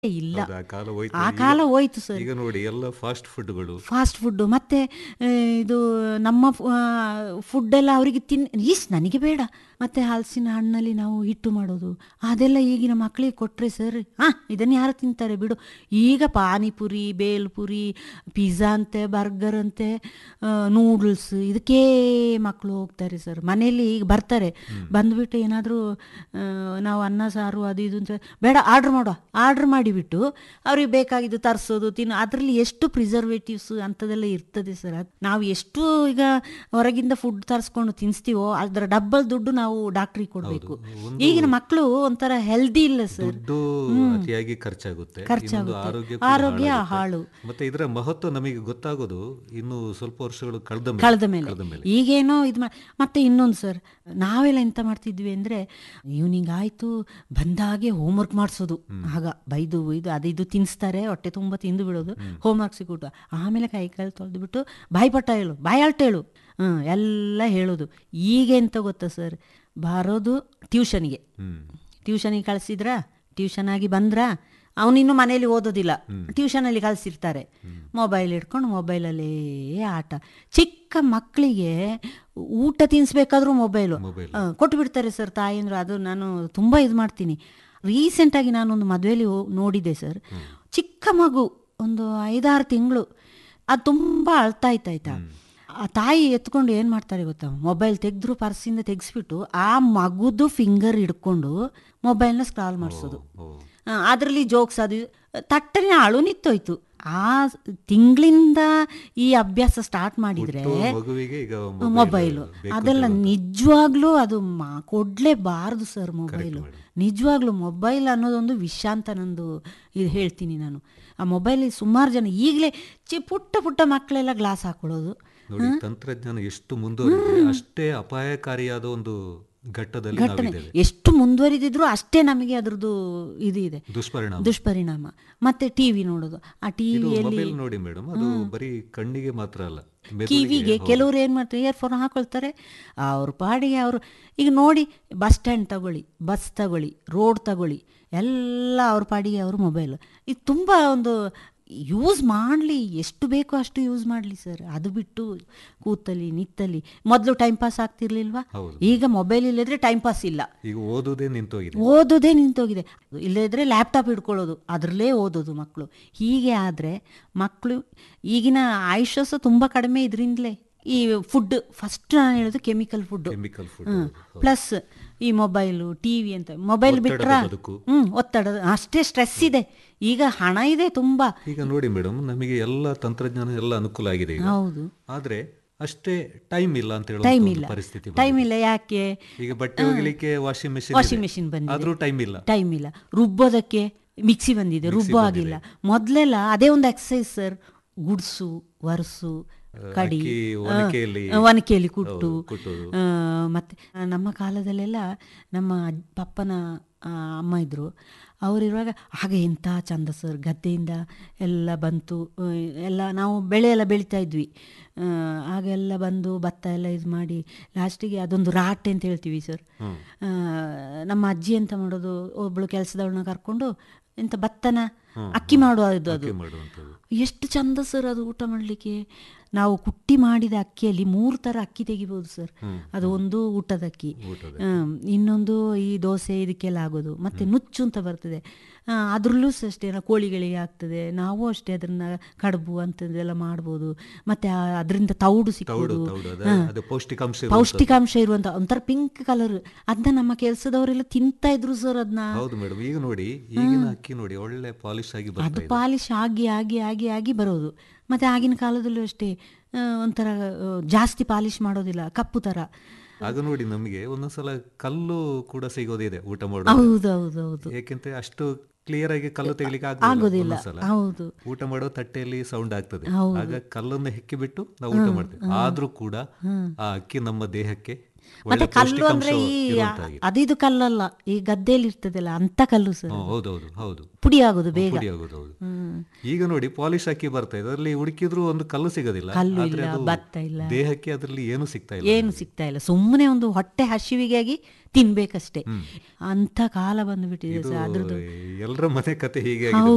ಇಲ್ಲ ಹೌದು, ಆ ಕಾಲ ಹೋಯ್ತು ಆ ಈಗ- ಕಾಲ ಹೋಯ್ತು ಸರ್ ಈಗ ನೋಡಿ ಎಲ್ಲ ಫಾಸ್ಟ್ ಫುಡ್ಗಳು ಫಾಸ್ಟ್ ಫುಡ್ಡು ಮತ್ತೆ ಆ, ಇದು ನಮ್ಮ ಫುಡ್ ಎಲ್ಲ ಅವರಿಗೆ ತಿನ್ ಈಸ್ ನನಗೆ ಬೇಡ ಮತ್ತೆ ಹಲಸಿನ ಹಣ್ಣಲ್ಲಿ ನಾವು ಹಿಟ್ಟು ಮಾಡೋದು ಅದೆಲ್ಲ ಈಗಿನ ಮಕ್ಕಳಿಗೆ ಕೊಟ್ಟರೆ ಸರ್ ಹಾಂ ಇದನ್ನು ಯಾರು ತಿಂತಾರೆ ಬಿಡು ಈಗ ಪಾನಿಪುರಿ ಬೇಲ್ಪುರಿ ಪಿಜ್ಜಾ ಅಂತೆ ಬರ್ಗರ್ ಅಂತೆ ನೂಡಲ್ಸ್ ಇದಕ್ಕೇ ಮಕ್ಕಳು ಹೋಗ್ತಾರೆ ಸರ್ ಮನೆಯಲ್ಲಿ ಈಗ ಬರ್ತಾರೆ ಬಂದುಬಿಟ್ಟು ಏನಾದರೂ ನಾವು ಅನ್ನ ಸಾರು ಅದು ಇದು ಅಂತ ಬೇಡ ಆರ್ಡ್ರ್ ಮಾಡುವ ಆರ್ಡ್ರ್ ಮಾಡಿಬಿಟ್ಟು ಅವ್ರಿಗೆ ಬೇಕಾಗಿದ್ದು ತರಿಸೋದು ತಿನ್ನು ಅದರಲ್ಲಿ ಎಷ್ಟು ಪ್ರಿಸರ್ವೇಟಿವ್ಸ್ ಅಂಥದ್ದೆಲ್ಲ ಇರ್ತದೆ ಸರ್ ಅದು ನಾವು ಎಷ್ಟು ಈಗ ಹೊರಗಿಂದ ಫುಡ್ ತರಿಸ್ಕೊಂಡು ತಿನ್ನಿಸ್ತೀವೋ ಅದರ ಡಬ್ಬಲ್ ದುಡ್ಡು ನಾವು ಡಾಕ್ಟ್ರಿಗೆ ಕೊಡಬೇಕು ಒಂದು- ಈಗಿನ ಮಕ್ಕಳು ಒಂಥರ ಹೆಲ್ದಿ ಇಲ್ಲ ಸರ್ ದುಡ್ಡು ಅತಿಯಾಗಿ ಖರ್ಚಾಗುತ್ತೆ ಖರ್ಚಾಗುತ್ತೆ. ಇನ್ನೊಂದು ಆರೋಗ್ಯ ಕೂಡ ಆರೋಗ್ಯ ಹಾಳಾಗುತ್ತೆ. ಹಾಳು. ಮತ್ತೆ ಇದರ ಮಹತ್ವ ನಮಗೆ ಗೊತ್ತಾಗೋದು ಇನ್ನು ಸ್ವಲ್ಪ ವರ್ಷಗಳು ಕಳೆದ ಮೇಲೆ ಕಳೆದ ಮೇಲೆ ಕಳೆದ ಮೇಲೆ ಈಗೇನೋ ಇದು ಮಾ ಮತ್ತೆ ಇನ್ನೊಂದು ಸರ್ ನಾವೆಲ್ಲ ಎಂತ ಮಾಡ್ತಿದ್ವಿ ಅಂದರೆ ಈವ್ನಿಂಗ್ ಆಯಿತು ಬಂದಾಗೆ ಹೋಮ್ವರ್ಕ್ ಮಾಡಿಸೋದು ಆಗ ಬೈದು ಬೈದು ಅದು ಇದು ತಿನ್ನಿಸ್ತಾರೆ ಹೊಟ್ಟೆ ತುಂಬ ತಿಂದು ಬಿಡೋದು ಹೋಮ್ವರ್ಕ್ ಸಿಕ್ಬಿಟ್ಟು ಆಮೇಲೆ ಕೈ ಕಾಲು ತೊಳೆದ್ಬಿಟ್ಟು ಬಾಯ್ಪಟ್ಟ ಹೇಳು ಬಾಯಾಲ್ಟ ಹೇಳು ಹ್ಞೂ ಎಲ್ಲ ಹೇಳೋದು ಈಗ ಎಂತ ಗೊತ್ತಾ ಸರ್ ಬರೋದು ಟ್ಯೂಷನ್ಗೆ ಹ್ಮ್ ಟ್ಯೂಷನಿಗೆ ಕಳಿಸಿದ್ರಾ ಟ್ಯೂಷನ್ ಆಗಿ ಬಂದ್ರಾ ಅವನಿನ್ನು ಮನೇಲಿ ಓದೋದಿಲ್ಲ ಟ್ಯೂಷನಲ್ಲಿ ಕಳಿಸಿರ್ತಾರೆ ಮೊಬೈಲ್ ಇಟ್ಕೊಂಡು ಮೊಬೈಲಲ್ಲೇ ಆಟ ಚಿಕ್ಕ ಮಕ್ಕಳಿಗೆ ಊಟ ತಿನ್ನಿಸ್ಬೇಕಾದ್ರೂ ಮೊಬೈಲು ಮೊಬೈಲ್ ಕೊಟ್ಟು ಬಿಡ್ತಾರೆ ಸರ್ ತಾಯಂದ್ರು ಅದು ನಾನು ತುಂಬ ಇದು ಮಾಡ್ತೀನಿ ರೀಸೆಂಟಾಗಿ ನಾನೊಂದು ಮದುವೆಯಲ್ಲಿ ನೋಡಿದ್ದೆ ಸರ್ ಚಿಕ್ಕ ಮಗು ಒಂದು ಐದಾರು ತಿಂಗಳು ಅದು ತುಂಬ ಅಳ್ತಾ ಇತ್ತಾಯ್ತಾ ಆ ತಾಯಿ ಎತ್ಕೊಂಡು ಏನು ಮಾಡ್ತಾರೆ ಗೊತ್ತಾ ಮೊಬೈಲ್ ತೆಗೆದ್ರು ಪರ್ಸಿಂದ ತೆಗೆಸ್ಬಿಟ್ಟು ಆ ಮಗುದು ಫಿಂಗರ್ ಹಿಡ್ಕೊಂಡು ಮೊಬೈಲ್ನ ಸ್ಕ್ರಾಲ್ ಮಾಡಿಸೋದು ಓ ಅದರಲ್ಲಿ ಜೋಕ್ಸ್ ಅದು ತಟ್ಟನೆ ಅಳು ನಿತ್ತೋಯ್ತು ಆ ತಿಂಗಳಿಂದ ಈ ಅಭ್ಯಾಸ ಸ್ಟಾರ್ಟ್ ಮಾಡಿದ್ರೆ ಹುಟ್ಟುವ ಮಗುವಿಗೆ ಈಗ ಮೊಬೈಲು ಬೇಕು ಅದೆಲ್ಲ ಅಂತ ನಿಜವಾಗ್ಲೂ ಅದು ಮಾ ಕೊಡಲೇಬಾರ್ದು ಸರ್ ಮೊಬೈಲು madam. ನಿಜವಾಗ್ಲೂ ಮೊಬೈಲ್ ಅನ್ನೋದೊಂದು ವಿಷ ಅಂತ ನಂದು ಇದು ಹೇಳ್ತೀನಿ ನಾನು ಆ ಮೊಬೈಲ್ ಸುಮಾರು ಜನ ಈಗಲೇ ಚಿ ಪುಟ್ಟ ಪುಟ್ಟ ಮಕ್ಕಳೆಲ್ಲ ಗ್ಲಾಸ್ ಹಾಕೊಳ್ಳೋದು ನೋಡಿ ತಂತ್ರಜ್ಞಾನ ಎಷ್ಟು ಮುಂದುವರಿದೆ ಅಷ್ಟೇ ಅಪಾಯಕಾರಿಯಾದ ಒಂದು ಘಟ್ಟದಲ್ಲಿ ಘಟನೆ ನಾವಿದ್ದೇವೆ ಎಷ್ಟು ಮುಂದುವರಿದಿದ್ರು ಅಷ್ಟೇ ನಮಗೆ ಅದ್ರದ್ದು ಇದು ಇದೆ ದುಷ್ಪರಿಣಾಮ ದುಷ್ಪರಿಣಾಮ ಮತ್ತೆ ಟಿವಿ ನೋಡೋದು ಆ ಇದು ಟಿವಿಯಲ್ಲಿ ಮೊಬೈಲ್ ನೋಡಿ ಮೇಡಮ್ ಅದು ಬರೀ ಕಣ್ಣಿಗೆ ಮಾತ್ರ ಅಲ್ಲ ಮೆದುಳಿಗೆ ಕಿವಿಗೆ ಕೆಲವರು ಏನು ಮಾಡ್ತಾರೆ ಇಯರ್ಫೋನ್ ಹಾಕೊಳ್ತಾರೆ ಅವ್ರ ಪಾಡಿಗೆ ಅವರು ಈಗ ನೋಡಿ ಬಸ್ ಸ್ಟ್ಯಾಂಡ್ ತಗೊಳ್ಳಿ ಬಸ್ ತಗೊಳ್ಳಿ ರೋಡ್ ತಗೊಳ್ಳಿ ಎಲ್ಲ ಅವ್ರ ಪಾಡಿಗೆ ಅವರು ಮೊಬೈಲ್ ಇದು ತುಂಬ ಒಂದು ಯೂಸ್ ಮಾಡಲಿ ಎಷ್ಟು ಬೇಕೋ ಅಷ್ಟು ಯೂಸ್ ಮಾಡಲಿ ಸರ್ ಅದು ಬಿಟ್ಟು ಕೂತಲ್ಲಿ ನಿತ್ತಲ್ಲಿ ಮೊದಲು ಟೈಮ್ ಪಾಸ್ ಆಗ್ತಿರ್ಲಿಲ್ವಾ ಹೌದು. ಈಗ ಮೊಬೈಲ್ ಇಲ್ಲದ್ರೆ ಟೈಮ್ ಪಾಸ್ ಇಲ್ಲ ಈಗ ಓದುವುದೇ ನಿಂತೋಗಿದೆ ಓದೋದೇ ನಿಂತೋಗಿದೆ ಇಲ್ಲದ್ರೆ ಲ್ಯಾಪ್ಟಾಪ್ ಹಿಡ್ಕೊಳ್ಳೋದು ಅದರಲ್ಲೇ ಓದೋದು ಮಕ್ಕಳು ಹೀಗೆ ಆದರೆ ಮಕ್ಕಳು ಈಗಿನ ಆಯುಷ್ಯ ಸಹ ತುಂಬ ಕಡಿಮೆ ಇದರಿಂದಲೇ ಈ ಫುಡ್ ಫಸ್ಟ್ ನಾನು ಹೇಳೋದು chemical food chemical food plus ಈ ಮೊಬೈಲು ಟಿ ವಿ ಅಂತ ಮೊಬೈಲ್ ಒತ್ತಡದ ಬಿಟ್ರ ಬದುಕು. ಹ್ಮ್ ಒತ್ತಡ ಅಷ್ಟೇ ಸ್ಟ್ರೆಸ್ ಇದೆ ಈಗ ಹಣ ಇದೆ ತುಂಬ ಈಗ ನೋಡಿ ಮೇಡಮ್ ನಮಗೆ ಎಲ್ಲ ತಂತ್ರಜ್ಞಾನ ಎಲ್ಲ ಅನುಕೂಲ ಆಗಿದೆ ಈಗ ಹೌದು ಆದ್ರೆ ಅಷ್ಟೇ ಟೈಮ್ ಇಲ್ಲ ಅಂತ ಹೇಳೋ ಟೈಮ್ ಒಂದು ಇಲ್ಲ ಪರಿಸ್ಥಿತಿ ಟೈಮ್ ಬಂದಿದೆ. ಇಲ್ಲ ಯಾಕೆ ಈಗ ಬಟ್ಟೆ ಒಗಿಲಿಕ್ಕೆ ವಾಷಿಂಗ್ ಮೆಷಿನ್ ವಾಷಿಂಗ್ ಮೆಷಿನ್ ಬಂದಿದೆ ಆದ್ರೂ ಟೈಮ್ ಇಲ್ಲ ಟೈಮ್ ಇಲ್ಲ ರುಬ್ಬೋದಕ್ಕೆ ಮಿಕ್ಸಿ ಬಂದಿದೆ ರುಬ್ಬೋ ಆಗಿಲ್ಲ ಮೊದಲೆಲ್ಲ ಅದೇ ಒಂದು ಎಕ್ಸಸೈಸ್ ಸರ್ ಗುಡ್ಸು ಒರೆಸು ಕಡಿ ಅಕ್ಕಿ ಆ, ಒನಕೆಯಲ್ಲಿ ಒನಕೆಯಲ್ಲಿ ಕುಟ್ಟು ಹೌದು, ಕುಟ್ಟೋದು. ಆ, ಮತ್ತೆ ನಮ್ಮ ಕಾಲದಲ್ಲೆಲ್ಲ ನಮ್ಮ ಅಜ್- ಪಪ್ಪನ ಆ, ಅಮ್ಮ ಇದ್ರು ಅವರಿರುವಾಗ ಆಗ ಎಂಥ ಚಂದ ಸರ್ ಗದ್ದೆಯಿಂದ ಎಲ್ಲ ಬಂತು ಆ, ಎಲ್ಲ ನಾವು ಬೆಳೆ ಎಲ್ಲ ಬೆಳೀತಾ ಇದ್ವಿ ಆ, ಆಗೆಲ್ಲ ಬಂದು ಭತ್ತ ಎಲ್ಲ ಇದು ಮಾಡಿ ಲಾಸ್ಟಿಗೆ ಅದೊಂದು ರಾಟೆ ಅಂತ ಹೇಳ್ತೀವಿ ಸರ್ ಹ್ಮ್. ಆ, ನಮ್ಮ ಅಜ್ಜಿ ಎಂತ ಮಾಡೋದು ಒಬ್ಳು ಕೆಲಸದವಳನ್ನ ಕರ್ಕೊಂಡು ಎಂತ ಭತ್ತನ ಅಕ್ಕಿ ಮಾಡುವುದು ಅದು ಅಕ್ಕಿ ಮಾಡುವಂಥದ್ದು ಎಷ್ಟು ಚಂದ ಸರ್ ಅದು ಊಟ ಮಾಡಲಿಕ್ಕೆ ನಾವು ಕುಟ್ಟಿ ಮಾಡಿದ ಅಕ್ಕಿಯಲ್ಲಿ ಮೂರು ಥರ ಅಕ್ಕಿ ತೆಗಿಬೋದು ಸರ್ ಅದು ಒಂದು ಊಟದ ಅಕ್ಕಿ ಊಟದ ಹ್ಮ್, ಇನ್ನೊಂದು ಈ ದೋಸೆ ಇದಕ್ಕೆಲ್ಲ ಆಗೋದು ಮತ್ತೆ ನುಚ್ಚು ಅಂತ ಬರ್ತದೆ ಆ, ಅದ್ರಲ್ಲೂ ಸಹ ಅಷ್ಟೇ ನಾವು ಕೋಳಿಗಳಿಗೆ ಆಗ್ತದೆ ನಾವು ಅಷ್ಟೇ ಅದನ್ನ ಕಡುಬು ಅಂಥದ್ದೆಲ್ಲ ಮಾಡ್ಬೋದು ಮತ್ತೆ ಆ- ಅದರಿಂದ ತೌಡು ತೌಡು ಸಿಕ್ಕೋದು ತೌಡು ಅದ ಅದು ಪೌಷ್ಟಿಕಾಂಶ ಇರುವಂಥದ್ದು. ಪೌಷ್ಟಿಕಾಂಶ ಇರುವಂತ ಒಂಥರ ಪಿಂಕ್ ಕಲರ್ ಅದನ್ನ ನಮ್ಮ ಕೆಲಸದವರೆಲ್ಲ ತಿಂತಾ ಇದ್ರು ಸರ್ ಅದನ್ನ ಹೌದು ಮೇಡಮ್ ಈಗ ನೋಡಿ ಈಗಿನ ಅಕ್ಕಿ ನೋಡಿ ಒಳ್ಳೆ ಪಾಲಿಶ್ ಆಗಿ ಅದು ಬರ್ತಾ ಇದೆ ಪಾಲಿಶ್ ಆಗಿ ಆಗಿ ಆಗಿ ಆಗಿ ಬರೋದು ಮತ್ತೆ ಆಗಿನ ಕಾಲದಲ್ಲೂ ಅಷ್ಟೇ ಆ, ಒಂಥರ ಆ, ಜಾಸ್ತಿ ಪಾಲಿಶ್ ಮಾಡೋದಿಲ್ಲ ಕಪ್ಪು ಥರ ಆಗ ನೋಡಿ ನಮಗೆ ಒಂದೊಂದ್ಸಲ ಕಲ್ಲು ಕೂಡ ಸಿಗೋದಿದೆ ಊಟ ಮಾಡೋ ಹೌದು ಹೌದು ಹೌದು ಏಕೆಂತ ಅಷ್ಟು ಕ್ಲಿಯರ್ ಆಗಿ ಕಲ್ಲು ತೆಗಿಲಿಕ್ಕೆ ಆಗೋದಿಲ್ಲ ಒಂದೊಂದ್ಸಲ ಹೌದು ಊಟ ಮಾಡೋ ತಟ್ಟೆಯಲ್ಲಿ ಸೌಂಡ್ ಆಗ್ತದೆ ಹೌದು. ಆಗ ಕಲ್ಲನ್ನು ಹೆಕ್ಕಿ ಬಿಟ್ಟು ನಾವು ಊಟ ಮಾಡ್ತೇವೆ ಆದ್ರೂ ಕೂಡ ಆ ಅಕ್ಕಿ ನಮ್ಮ ದೇಹಕ್ಕೆ ಮತ್ತೆ ಒಳ್ಳೆ ಕಲ್ಲು ಅಂದ್ರೆ ಪೌಷ್ಟಿಕಾಂಶ ಈ ಇರುವಂತಾಗಿದೆ. ಅದಿದು ಕಲ್ಲಲ್ಲ ಈ ಗದ್ದೆಯಲ್ಲಿ ಇರ್ತದಲ್ಲ ಅಂತ ಕಲ್ಲು ಸರ್ ಹ್ಮ್, ಹೌದೌದು ಹೌದು ಪುಡಿ ಆಗೋದು ಬೇಗ ಪುಡಿ ಆಗೋದು ಹೌದು ಹ್ಮ್ ಈಗ ನೋಡಿ ಪಾಲಿಶ್ ಅಕ್ಕಿ ಬರ್ತಾ ಇದೆ ಅದರಲ್ಲಿ ಹುಡುಕಿದ್ರು ಒಂದು ಕಲ್ಲು ಸಿಗೋದಿಲ್ಲ ಕಲ್ಲು ಆದ್ರೆ ಇಲ್ಲ ಅದು ಭತ್ತ ಇಲ್ಲ ದೇಹಕ್ಕೆ ಅದರಲ್ಲಿ ಏನು ಸಿಗ್ತಾ ಇಲ್ಲ ಏನು ಸಿಗ್ತಾ ಇಲ್ಲ ಸುಮ್ಮನೆ ಒಂದು ಹೊಟ್ಟೆ ಹಸಿವಿಗಾಗಿ ತಿನ್ಬೇಕಷ್ಟೇ ಅಂತ ಕಾಲ ಬಂದ್ಬಿಟ್ಟಿದೆ ಇದು ಸರ್ ಅದ್ರದ್ದು ಎಲ್ಲರ ಮನೆ ಕತೆ ಹೀಗೆ ಆಗಿದೆ ಹೌದು